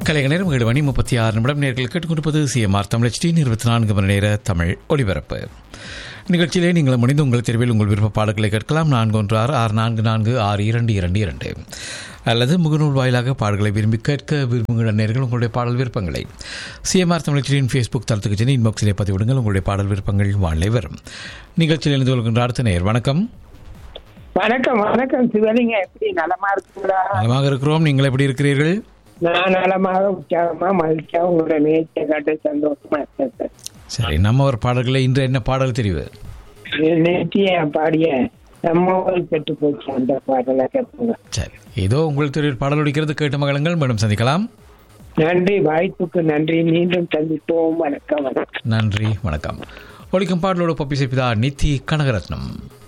கலைக நேரம் ஏழு மணி முப்பத்தி ஆறு நிமிடம் நேர்கள் கேட்டுக்கொண்டிருப்பது சிஎம்ஆர் தமிழ் டி இருபத்தி நான்கு மணி நேர தமிழ் ஒலிபரப்பு நிகழ்ச்சியிலே நீங்கள் முடிந்து உங்கள் தெருவில் உங்கள் விருப்ப பாடல்களை கேட்கலாம் நான்கு ஒன்று ஆறு ஆறு நான்கு நான்கு ஆறு இரண்டு இரண்டு இரண்டு அல்லது முகநூல் வாயிலாக பாடல்களை விரும்பி கேட்க விரும்புகிற நேர்கள் உங்களுடைய பாடல் விருப்பங்களை சிஎம்ஆர் தமிழ்ச்சியின் ஃபேஸ்புக் தளத்துக்கு சென்று இன்பாக்ஸிலே பதிவிடுங்கள் உங்களுடைய பாடல் விருப்பங்கள் வாழை வரும் நிகழ்ச்சியில் இணைந்து கொள்கின்ற அடுத்த நேர் வணக்கம் வணக்கம் வணக்கம் சிவலிங்க எப்படி நலமா இருக்குங்களா நலமாக இருக்கிறோம் நீங்கள் எப்படி இருக்கிறீர்கள் நான் நலமாக உற்சாகமா மகிழ்ச்சியா உங்களோட நேற்றை காட்ட சந்தோஷமா இருக்கேன் சார் சரி நம்ம ஒரு பாடல்களை இன்று என்ன பாடல் தெரிவு நேற்றைய பாடிய நம்மோல் பெற்று போச்சு அந்த பாடலை கேட்போங்க சரி ஏதோ உங்கள் தெருவில் பாடல் ஒடிக்கிறது கேட்டு மகளங்கள் மீண்டும் சந்திக்கலாம் நன்றி வாய்ப்புக்கு நன்றி மீண்டும் சந்திப்போம் வணக்கம் வணக்கம் நன்றி வணக்கம் ஒழிக்கும் பாடலோடு பப்பி சிப்பிதா நித்தி கனகரத்னம்